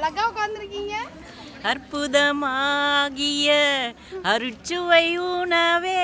அழகா உட்காந்துருக்கீங்க அற்புதமாகிய அருச்சுவை உணவே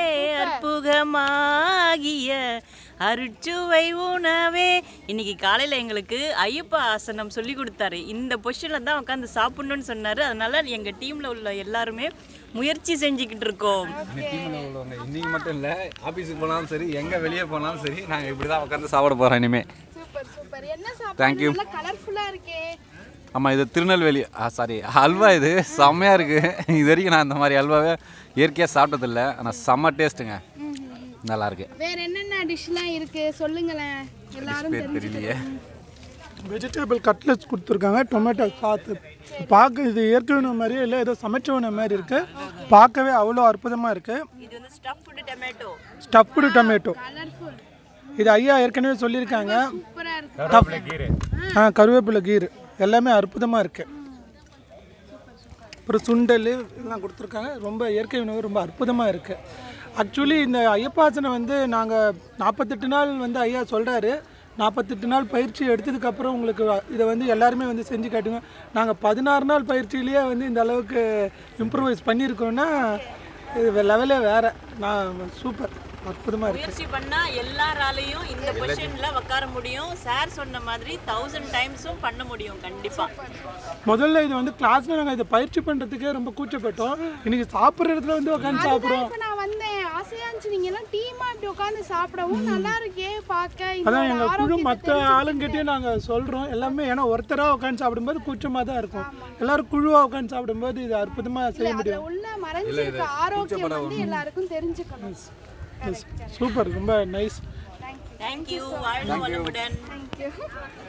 அற்புதமாகிய அருச்சுவை உணவே இன்னைக்கு காலையில் எங்களுக்கு ஐயப்ப ஆசனம் சொல்லி கொடுத்தாரு இந்த பொசிஷனில் தான் உட்காந்து சாப்பிடணும்னு சொன்னார் அதனால எங்கள் டீமில் உள்ள எல்லாருமே முயற்சி செஞ்சுக்கிட்டு இருக்கோம் இந்த டீமில் உள்ளவங்க இன்னைக்கு மட்டும் இல்லை ஆஃபீஸுக்கு போனாலும் சரி எங்கே வெளியே போனாலும் சரி நாங்கள் இப்படி தான் உட்காந்து சாப்பிட போகிறோம் இனிமேல் சூப்பர் சூப்பர் என்ன Thank சாப்பாடு you. நல்லா கலர்ஃபுல்லா இருக்கே ஆமாம் இது திருநெல்வேலி சாரி அல்வா இது செம்மையாக இருக்குது இது வரைக்கும் நான் இந்த மாதிரி அல்வாவே இயற்கையாக சாப்பிட்டதில்ல ஆனால் செம்ம டேஸ்ட்டுங்க நல்லா இருக்கு வேற என்னென்ன டிஷ்லாம் இருக்கு சொல்லுங்களேன் எல்லாரும் பேர் தெரியலையே வெஜிடபிள் கட்லெட்ஸ் கொடுத்துருக்காங்க டொமேட்டோ சாத்து பார்க்க இது இயற்கை உணவு மாதிரியே இல்லை ஏதோ சமைச்ச உணவு மாதிரி இருக்குது பார்க்கவே அவ்வளோ அற்புதமாக இருக்குது இது வந்து stuffed tomato stuffed tomato colourful இது ஐயா ஏற்கனவே சொல்லியிருக்காங்க சூப்பரா இருக்கு ஆ கருவேப்பிலை கீர் எல்லாமே அற்புதமாக இருக்குது அப்புறம் சுண்டல் எல்லாம் கொடுத்துருக்காங்க ரொம்ப இயற்கை உணவு ரொம்ப அற்புதமாக இருக்குது ஆக்சுவலி இந்த ஐயப்பாசனை வந்து நாங்கள் நாற்பத்தெட்டு நாள் வந்து ஐயா சொல்கிறாரு நாற்பத்தெட்டு நாள் பயிற்சி எடுத்ததுக்கப்புறம் உங்களுக்கு இதை வந்து எல்லாருமே வந்து செஞ்சு காட்டுங்க நாங்கள் பதினாறு நாள் பயிற்சியிலேயே வந்து இந்த அளவுக்கு இம்ப்ரூவைஸ் பண்ணியிருக்கோன்னா இது லெவலே வேறு நான் சூப்பர் அற்புதமாக இருக்குது முயற்சி பண்ணா எல்லாராலையும் இந்த பொசிஷன்ல உட்கார முடியும் சார் சொன்ன மாதிரி தௌசண்ட் டைம்ஸும் பண்ண முடியும் கண்டிப்பா முதல்ல இது வந்து கிளாஸ்ல நாங்கள் இதை பயிற்சி பண்ணுறதுக்கே ரொம்ப கூச்சப்பட்டோம் இன்னைக்கு சாப்பிட்ற இடத்துல வந்து உட்காந்து சாப்பிட்றோம் இப்ப நான் வந்தேன் ஆசையா இருந்துச்சு நீங்க எல்லாம் டீமா இப்படி உட்காந்து சாப்பிடவும் நல்லா இருக்கே பார்க்க அதான் இதோட எங்கள் குழு ஆரோக்கியத்தை மற்ற ஆளுங்கிட்டே நாங்கள் சொல்கிறோம் எல்லாமே ஏன்னா ஒருத்தராக உட்காந்து சாப்பிடும்போது கூச்சமாக தான் இருக்கும் எல்லாரும் குழுவாக உட்காந்து சாப்பிடும்போது இது அற்புதமாக செய்ய அதுல முடியும் உள்ள மறைஞ்சிருக்க ஆரோக்கியம் வந்து எல்லாருக்கும் தெரிஞ்சுக்கணும் சூப்பர் ரொம்ப நைஸ் தேங்க்யூ வாழ்க வளமுடன் தேங்க்யூ